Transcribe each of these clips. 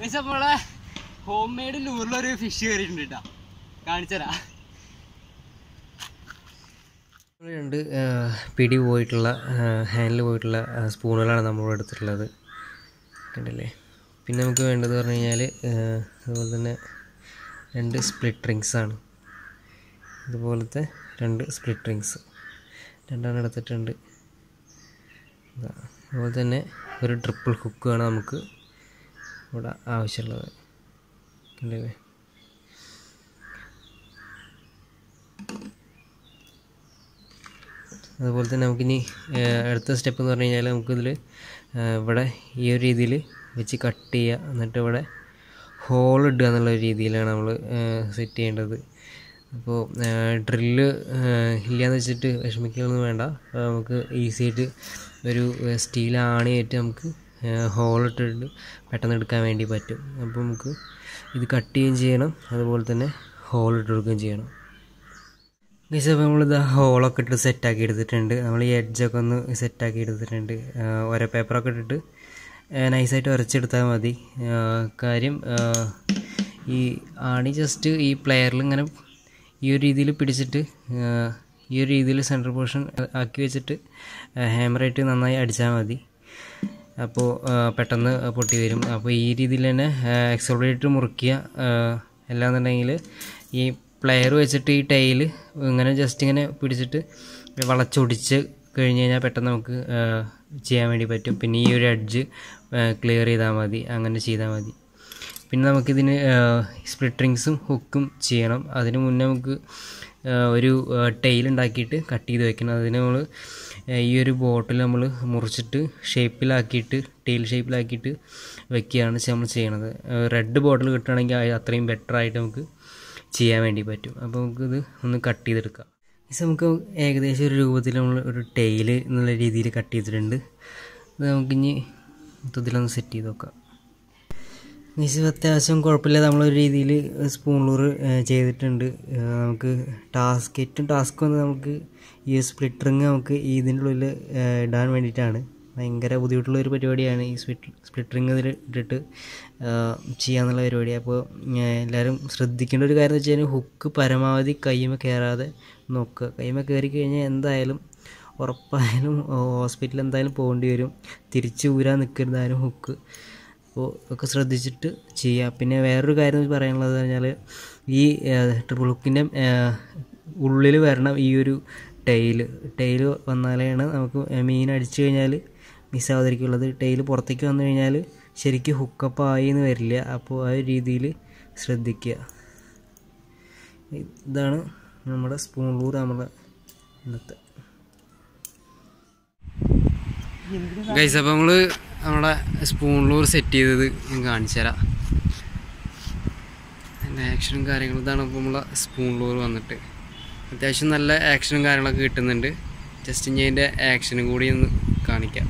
പക്ഷെ നമ്മളെ home made ലൂറിലൊരു fish കയറിയിട്ടുണ്ട് കേട്ടോ കാണിച്ചരാ രണ്ട് ആ, പിടി പോയിട്ടുള്ള ഹാൻഡിൽ പോയിട്ടുള്ള ആ, സ്പൂണുകളാണ് നമ്മൾ എടുത്തിട്ടുള്ളത് കണ്ടില്ലേ പിന്നെ നമുക്ക് വേണ്ടത് പറഞ്ഞു കഴിഞ്ഞാൽ അതുപോലെ തന്നെ രണ്ട് സ്പ്ലിറ്റ് റിങ്സ് ആണ് ഇതുപോലത്തെ രണ്ട് സ്പ്ലിറ്റ് റിങ്സ് രണ്ടെണ്ണം എടുത്തിട്ടുണ്ട് ഇതാ. അതുപോലെ തന്നെ ഒരു ട്രിപ്പിൾ ഹുക്കാണ് നമുക്ക് ഇവിടെ ആവശ്യമുള്ളത് കണ്ടില്ലേ അതുപോലെ തന്നെ നമുക്കിനി ഏഹ്, അടുത്ത സ്റ്റെപ്പ് എന്ന് പറഞ്ഞു കഴിഞ്ഞാൽ നമുക്കിതിൽ ഇവിടെ ഈ ഒരു രീതിയിൽ വെച്ച് കട്ട് ചെയ്യുക എന്നിട്ട് ഇവിടെ ഹോൾ ഇടുക എന്നുള്ള രീതിയിലാണ് നമ്മൾ സെറ്റ് ചെയ്യേണ്ടത് അപ്പോൾ ഡ്രില്ല് ഇല്ലയെന്ന് വെച്ചിട്ട് വിഷമിക്കുകയൊന്നും വേണ്ട അപ്പോൾ നമുക്ക് ഈസി ആയിട്ട് ഒരു സ്റ്റീൽ ആണിയായിട്ട് നമുക്ക് ഹോൾ ഇട്ടിട്ട് പെട്ടെന്ന് എടുക്കാൻ വേണ്ടി പറ്റും അപ്പോൾ നമുക്ക് ഇത് കട്ട് ചെയ്യുകയും ചെയ്യണം അതുപോലെ തന്നെ ഹോൾ ഇട്ട് കൊടുക്കുകയും ചെയ്യണം ഗൈസ് അപ്പോൾ നമ്മളിത് ഹോളൊക്കെ ഇട്ട് സെറ്റാക്കി എടുത്തിട്ടുണ്ട് നമ്മൾ ഈ എഡ്ജൊക്കെ ഒന്ന് സെറ്റാക്കി എടുത്തിട്ടുണ്ട് ഓരോ പേപ്പറൊക്കെ ഇട്ടിട്ട് നൈസായിട്ട് ഉരച്ചെടുത്താൽ മതി ആ, കാര്യം ആ, ഈ ആണി ജസ്റ്റ് ഈ പ്ലെയറിൽ ഇങ്ങനെ ഈ ഒരു രീതിയിൽ പിടിച്ചിട്ട് ആ, ഈ ഒരു രീതിയിൽ സെൻട്രൽ പോർഷൻ ആക്കി വെച്ചിട്ട് ഹാമറായിട്ട് നന്നായി അടിച്ചാൽ മതി അപ്പോൾ പെട്ടെന്ന് പൊട്ടി വരും അപ്പോൾ ഈ രീതിയിൽ തന്നെ എക്സോളേറ്റർ മുറിക്കുക ആ, അല്ലാന്നുണ്ടെങ്കിൽ ഈ പ്ലെയർ വെച്ചിട്ട് ഈ ടൈൽ ഇങ്ങനെ ജസ്റ്റ് ഇങ്ങനെ പിടിച്ചിട്ട് വളച്ചൊടിച്ച് കഴിഞ്ഞ് കഴിഞ്ഞാൽ പെട്ടെന്ന് നമുക്ക് ആ, ചെയ്യാൻ വേണ്ടി പറ്റും പിന്നെ ഈ ഒരു എഡ്ജ് ക്ലിയർ ചെയ്താൽ മതി അങ്ങനെ ചെയ്താൽ മതി പിന്നെ നമുക്കിതിന് സ്പ്ലിറ്റ് റിങ്സും ഹുക്കും ചെയ്യണം അതിന് മുന്നേ നമുക്ക് ആ, ഒരു ടെയിൽ ഉണ്ടാക്കിയിട്ട് കട്ട് ചെയ്ത് വെക്കണം അതിന് നമ്മൾ ഈ ഒരു ബോട്ടിൽ നമ്മൾ മുറിച്ചിട്ട് ഷേപ്പിലാക്കിയിട്ട് ടെയിൽ ഷേപ്പിലാക്കിയിട്ട് വെക്കുകയാണ് നമ്മൾ ചെയ്യണത് റെഡ് ബോട്ടിൽ കിട്ടുകയാണെങ്കിൽ അത് അത്രയും ബെറ്റർ ആയിട്ട് നമുക്ക് ചെയ്യാൻ വേണ്ടി പറ്റും അപ്പോൾ നമുക്കിത് ഒന്ന് കട്ട് ചെയ്തെടുക്കാം ഇത് നമുക്ക് ഏകദേശം ഒരു രൂപത്തിൽ നമ്മൾ ഒരു ടെയിൽ എന്നുള്ള രീതിയിൽ കട്ട് ചെയ്തിട്ടുണ്ട് ഇത് നമുക്കിനി മൊത്തത്തിലൊന്ന് സെറ്റ് ചെയ്ത് നോക്കാം മിസ് അത്യാവശ്യം കുഴപ്പമില്ല നമ്മളൊരു രീതിയിൽ സ്പൂൺലൂർ ചെയ്തിട്ടുണ്ട് ആ, നമുക്ക് ടാസ്കറ്റും ടാസ്കും ഒന്ന് നമുക്ക് ഈ സ്പ്ലിറ്ററിങ് നമുക്ക് ഇതിൻ്റെ ഉള്ളിൽ ആ, ഇടാൻ വേണ്ടിയിട്ടാണ് ഭയങ്കര ബുദ്ധിമുട്ടുള്ള ഒരു പരിപാടിയാണ് ഈ സ്പ്ലിറ്റ് സ്പ്ലിറ്ററിങ് ഇതിൽ ഇട്ടിട്ട് ആ, ചെയ്യാന്നുള്ള പരിപാടി അപ്പോൾ ആ, എല്ലാവരും ശ്രദ്ധിക്കേണ്ട ഒരു കാര്യം എന്ന് വെച്ച് കഴിഞ്ഞാൽ ഹുക്ക് പരമാവധി കയ്യുമ കയറാതെ നോക്കുക കയ്യുമ കയറി കഴിഞ്ഞാൽ എന്തായാലും ഉറപ്പായാലും ഹോസ്പിറ്റലിൽ എന്തായാലും പോകേണ്ടി വരും തിരിച്ച് ഊരാൻ നിൽക്കുന്നതായാലും ഹുക്ക് അപ്പോൾ ഒക്കെ ശ്രദ്ധിച്ചിട്ട് ചെയ്യുക പിന്നെ വേറൊരു കാര്യം പറയാനുള്ളത് പറഞ്ഞാൽ ഈ ട്രിപ്പിൾ ഹുക്കിൻ്റെ ഉള്ളിൽ വരണം ഈ ഒരു ടൈല് ടൈല് വന്നാലാണ് നമുക്ക് മീൻ അടിച്ചു കഴിഞ്ഞാൽ മിസ്സാവാതിരിക്കുള്ളത് ടൈല് പുറത്തേക്ക് വന്നു കഴിഞ്ഞാൽ ശരിക്കും ഹുക്കപ്പ് ആയി എന്ന് വരില്ല അപ്പോൾ ആ ഒരു രീതിയിൽ ശ്രദ്ധിക്കുക ഇതാണ് നമ്മുടെ സ്പൂൺ ലൂർ നമ്മുടെ ഇന്നത്തെ ഗൈസ് അപ്പോൾ നമ്മൾ നമ്മുടെ സ്പൂണിലൂർ സെറ്റ് ചെയ്തത് ഞാൻ കാണിച്ചു തരാം അതിൻ്റെ ആക്ഷനും കാര്യങ്ങളും ഇതാണ് ഇപ്പോൾ നമ്മളെ സ്പൂണിലൂർ വന്നിട്ട് അത്യാവശ്യം നല്ല ആക്ഷനും കാര്യങ്ങളൊക്കെ കിട്ടുന്നുണ്ട് ജസ്റ്റ് ഇനി അതിൻ്റെ ആക്ഷനും കൂടി ഒന്ന് കാണിക്കാം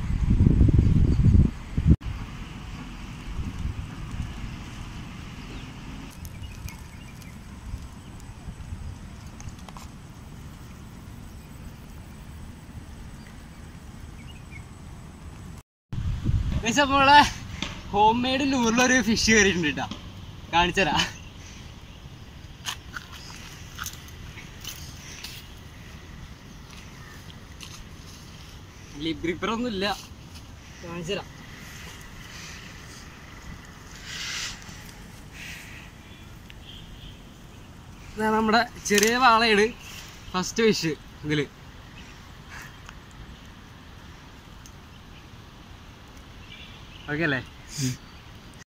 ഗൈസ് അപ്പോൾ നമ്മളെ ഹോം മെയ്ഡ് ലൂറിലൊരു ഫിഷ് കയറിയിട്ടുണ്ട് കേട്ടോ കാണിച്ചരാ ലിപ് ഗ്രിപ്പർ ഒന്നും ഇല്ല കാണിച്ചരാ ഇതാണ് നമ്മുടെ ചെറിയ വാളയാണ് ഫസ്റ്റ് ഫിഷ് ഇതില് ഓക്കെ അല്ലേ